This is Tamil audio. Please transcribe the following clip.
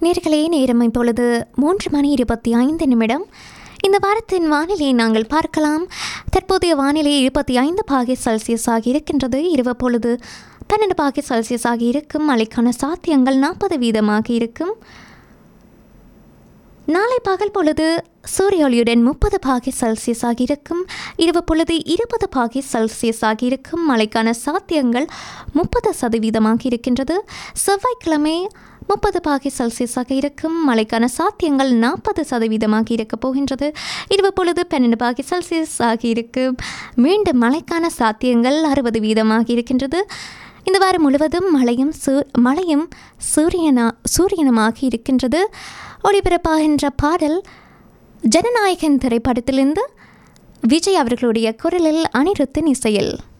நேர்களே நேரம் இப்பொழுது மூன்று மணி இருபத்தி ஐந்து நிமிடம் இந்த வாரத்தின் வானிலையை நாங்கள் பார்க்கலாம் தற்போதைய வானிலை இருபத்தி ஐந்து பாகை செல்சியஸ் ஆகி இருக்கின்றது இரவு பொழுது பன்னெண்டு பாகை செல்சியஸ் ஆகி இருக்கும் மழைக்கான சாத்தியங்கள் நாற்பது வீதமாக இருக்கும் நாளை பகல் பொழுது சூரிய ஒளியுடன் முப்பது பாகை செல்சியஸ் ஆகியிருக்கும் இரவு பொழுது இருபது பாகை செல்சியஸ் ஆகியிருக்கும் மழைக்கான சாத்தியங்கள் முப்பது சதவீதமாக இருக்கின்றது செவ்வாய்க்கிழமை முப்பது பாகை செல்சியஸாக இருக்கும் மழைக்கான சாத்தியங்கள் நாற்பது சதவீதமாக இருக்கப் போகின்றது இரவு பொழுது பன்னெண்டு பாகை செல்சியஸ் ஆகியிருக்கும் மீண்டும் மழைக்கான சாத்தியங்கள் அறுபது வீதமாக இருக்கின்றது இந்த வாரம் முழுவதும் மழையும் சூ மழையும் சூரியனா சூரியனமாக இருக்கின்றது ஒளிபரப்பாகின்ற பாடல் ஜனநாயகன் திரைப்படத்திலிருந்து விஜய் அவர்களுடைய குரலில் அனிருத்தின் இசையில்